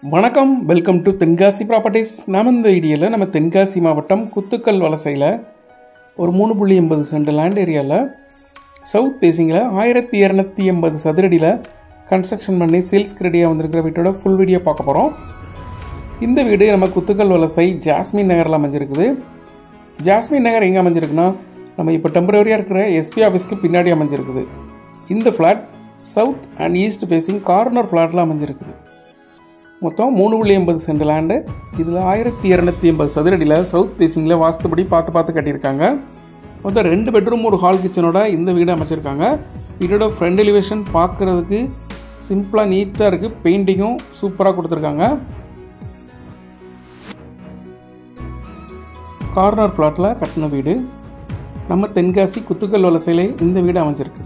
வணக்கம் welcome to Tenkasi properties நாம் இந்த வீடியோவில் நம்ம தென்காசி மாவட்டம் குத்துக்கல் வலசையில் ஒரு மூணு புள்ளி எண்பது சென்ட் லேண்ட் ஏரியாவில் சவுத் பேசிங்கில் ஆயிரத்தி இரநூத்தி எண்பது சதுரடியில் கன்ஸ்ட்ரக்ஷன் பண்ணி சேல்ஸ்க்கு ரெடியாக வந்திருக்கிற வீட்டோட ஃபுல் வீடியோ பார்க்க போகிறோம் இந்த வீடு நம்ம குத்துக்கல் வலசை ஜாஸ்மின் நகரில் அமைஞ்சிருக்குது ஜாஸ்மின் நகர் எங்கே அமைஞ்சிருக்குன்னா நம்ம இப்போ டெம்பரரியாக இருக்கிற எஸ்பி ஆஃபீஸ்க்கு பின்னாடி அமைஞ்சிருக்குது இந்த flat south and east facing corner ஃப்ளாட்டில் அமைஞ்சிருக்குது மொத்தம் மூணு புள்ளி எண்பது சென்ட் லேண்டு இதில் ஆயிரத்தி இரநூத்தி எண்பது சதுரடியில் சவுத் ஃபேஸிங்கில் வாஸ்துபடி பார்த்து பார்த்து கட்டியிருக்காங்க மொத்தம் ரெண்டு பெட்ரூம் ஒரு ஹால் கிச்சனோட இந்த வீடு அமைச்சிருக்காங்க வீடோட ஃப்ரண்ட் எலிவேஷன் பார்க்குறதுக்கு சிம்பிளாக நீட்டாக இருக்குது பெயிண்டிங்கும் சூப்பராக கொடுத்துருக்காங்க கார்னர் ஃப்ளாட்டில் கட்டின வீடு நம்ம தென்காசி குத்துக்கல் வலசையிலே இந்த வீடு அமைஞ்சிருக்குது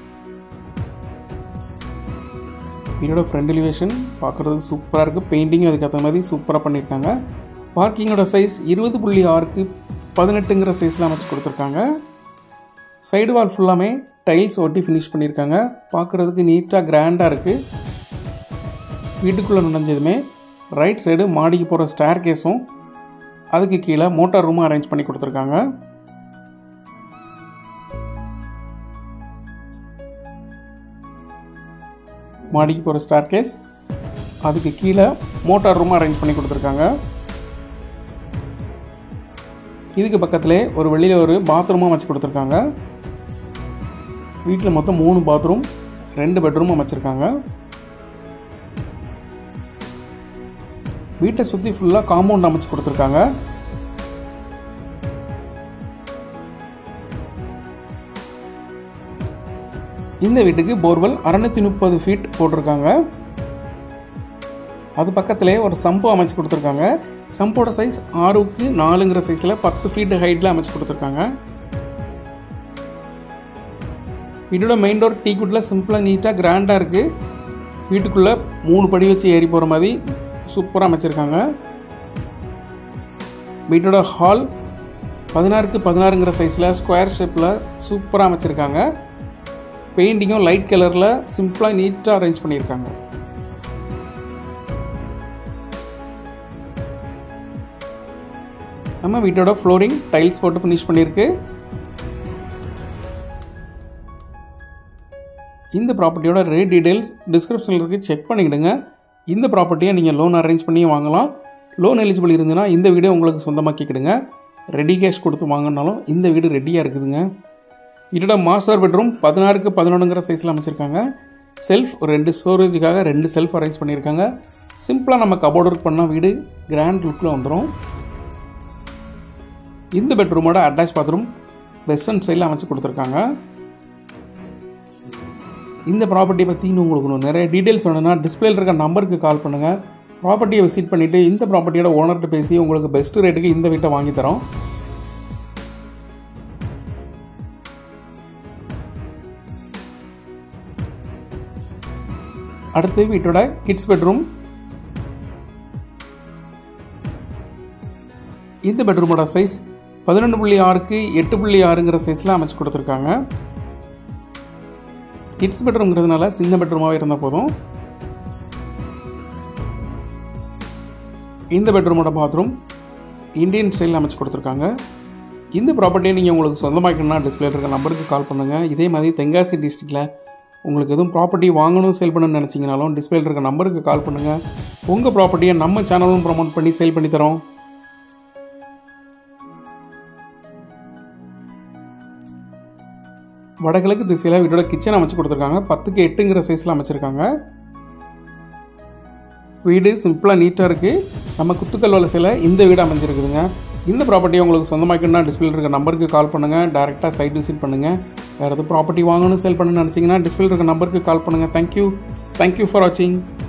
வீடோட ஃப்ரண்ட் எலிவேஷன் பார்க்குறதுக்கு சூப்பராக இருக்குது பெயிண்டிங்கும் அதுக்கேற்ற மாதிரி சூப்பராக பண்ணியிருக்காங்க பார்க்கிங்கோட சைஸ் இருபது புள்ளி ஆறுக்கு பதினெட்டுங்கிற சைஸில் அமைச்சு கொடுத்துருக்காங்க சைடு வால் ஃபுல்லாமே டைல்ஸ் ஒட்டி ஃபினிஷ் பண்ணியிருக்காங்க பார்க்குறதுக்கு நீட்டாக கிராண்டாக இருக்குது வீட்டுக்குள்ளே நுழைஞ்சதுமே ரைட் சைடு மாடிக்கு போகிற ஸ்டேர் கேஸும் அதுக்கு கீழே மோட்டார் ரூமும் அரேஞ்ச் பண்ணி கொடுத்துருக்காங்க மாடிக்கு போகிற ஸ்டார் கேஸ் அதுக்கு கீழே மோட்டார் ரூம் அரேஞ்ச் பண்ணி கொடுத்துருக்காங்க இதுக்கு பக்கத்திலே ஒரு வெளியில் ஒரு பாத்ரூமும் அமைச்சு கொடுத்துருக்காங்க வீட்டில் மொத்தம் மூணு பாத்ரூம் ரெண்டு பெட்ரூம் அமைச்சிருக்காங்க வீட்டை சுற்றி ஃபுல்லாக காம்பவுண்ட் அமைச்சு கொடுத்துருக்காங்க இந்த வீட்டுக்கு போர்வெல் அறநூற்றி முப்பது ஃபீட் போட்டிருக்காங்க அது பக்கத்திலே ஒரு சம்பு அமைச்சு கொடுத்துருக்காங்க சம்போட சைஸ் ஆறுக்கு நாலுங்கிற சைஸில் பத்து ஃபீட் ஹைட்டில் அமைச்சு கொடுத்துருக்காங்க வீட்டோட மெயின் டோர் டீ குட்டில் சிம்பிளாக நீட்டாக கிராண்டாக இருக்குது வீட்டுக்குள்ளே மூணு படி வச்சு ஏறி போகிற மாதிரி சூப்பராக அமைச்சிருக்காங்க வீட்டோட ஹால் பதினாறுக்கு பதினாறுங்கிற சைஸில் ஸ்கொயர் ஷேப்பில் சூப்பராக அமைச்சிருக்காங்க பெயிண்டிங்கும் லைட் கலரில் சிம்பிளாக நீட்டாக அரேஞ்ச் பண்ணியிருக்காங்க நம்ம வீட்டோட ஃப்ளோரிங் டைல்ஸ் போட்டு ஃபினிஷ் பண்ணியிருக்கு இந்த ப்ராப்பர்ட்டியோட ரேட் டீடைல்ஸ் டிஸ்கிரிப்ஷனில் இருக்குது செக் பண்ணிக்கிடுங்க இந்த ப்ராப்பர்ட்டியை நீங்கள் லோன் அரேஞ்ச் பண்ணி வாங்கலாம் லோன் எலிஜிபிள் இருந்ததுன்னா இந்த வீடை உங்களுக்கு சொந்தமாக்கிக்கிடுங்க ரெடி கேஷ் கொடுத்து வாங்கினாலும் இந்த வீடு ரெடியாக இருக்குதுங்க இதோட மாஸ்டர் பெட்ரூம் பதினாறுக்கு பதினொன்றுங்கிற சைஸில் அமைச்சிருக்காங்க செல்ஃப் ஒரு ரெண்டு ஸ்டோரேஜுக்காக ரெண்டு செல்ஃப் அரேஞ்ச் பண்ணியிருக்காங்க சிம்பிளாக நம்ம கபோர்டு ஒர்க் பண்ணால் வீடு கிராண்ட் லுக்கில் வந்துடும் இந்த பெட்ரூமோட அட்டாச் பாத்ரூம் வெஸ்டர்ன் சைடில் அமைச்சு கொடுத்துருக்காங்க இந்த ப்ராப்பர்ட்டியை பற்றி இன்னும் உங்களுக்கு இன்னும் நிறைய டீட்டெயில்ஸ் வேணும்னா டிஸ்பிளேல இருக்க நம்பருக்கு கால் பண்ணுங்கள் ப்ராப்பர்ட்டியை விசிட் பண்ணிவிட்டு இந்த ப்ராப்பர்ட்டியோட ஓனர்கிட்ட பேசி உங்களுக்கு பெஸ்ட் ரேட்டுக்கு இந்த வீட்டை வாங்கி தரோம் அடுத்து வீட்டோட கிட்ஸ் பெட்ரூம் இந்த பெட்ரூமோட சைஸ் பதினொன்று புள்ளி ஆறுக்கு எட்டு புள்ளி ஆறுங்கிற சைஸில் அமைச்சு கொடுத்துருக்காங்க கிட்ஸ் பெட்ரூம்ங்கிறதுனால சின்ன பெட்ரூமாகவே இருந்தால் போதும் இந்த பெட்ரூமோட பாத்ரூம் இந்தியன் ஸ்டைலில் அமைச்சு கொடுத்துருக்காங்க இந்த ப்ராப்பர்ட்டியை நீங்கள் உங்களுக்கு சொந்தமாக்கணும்னா டிஸ்பிளே இருக்க நம்பருக்கு கால் பண்ணுங்கள் இதே மாதிரி தென்காசி டிஸ்ட்ரிக்டில் உங்களுக்கு எதுவும் ப்ராப்பர்ட்டி வாங்கணும் சேல் பண்ணணும்னு நினச்சிங்கனாலும் டிஸ்பிளேல இருக்க நம்பருக்கு கால் பண்ணுங்கள் உங்கள் ப்ராப்பர்ட்டியை நம்ம சேனலும் ப்ரமோட் பண்ணி சேல் பண்ணி தரோம் வடகிழக்கு திசையில் வீட்டோட கிச்சன் அமைச்சு கொடுத்துருக்காங்க பத்துக்கு எட்டுங்கிற சைஸில் அமைச்சிருக்காங்க வீடு சிம்பிளாக நீட்டாக இருக்குது நம்ம குத்துக்கல் வலசையில் இந்த வீடு அமைஞ்சிருக்குதுங்க இந்த ப்ராப்பர்ட்டியை உங்களுக்கு சொந்தமாக்கணும்னா டிஸ்பிளே இருக்க நம்பருக்கு கால் பண்ணுங்கள் டேரெக்டாக சைட் விசிட் பண்ணுங்கள் வேறு எதுவும் ப்ராப்பர்ட்டி வாங்கணும் சேல் பண்ணணும்னு நினச்சிங்கன்னா டிஸ்பிளே இருக்க நம்பருக்கு கால் பண்ணுங்கள் தேங்க்யூ தேங்க்யூ ஃபார் வாட்சிங்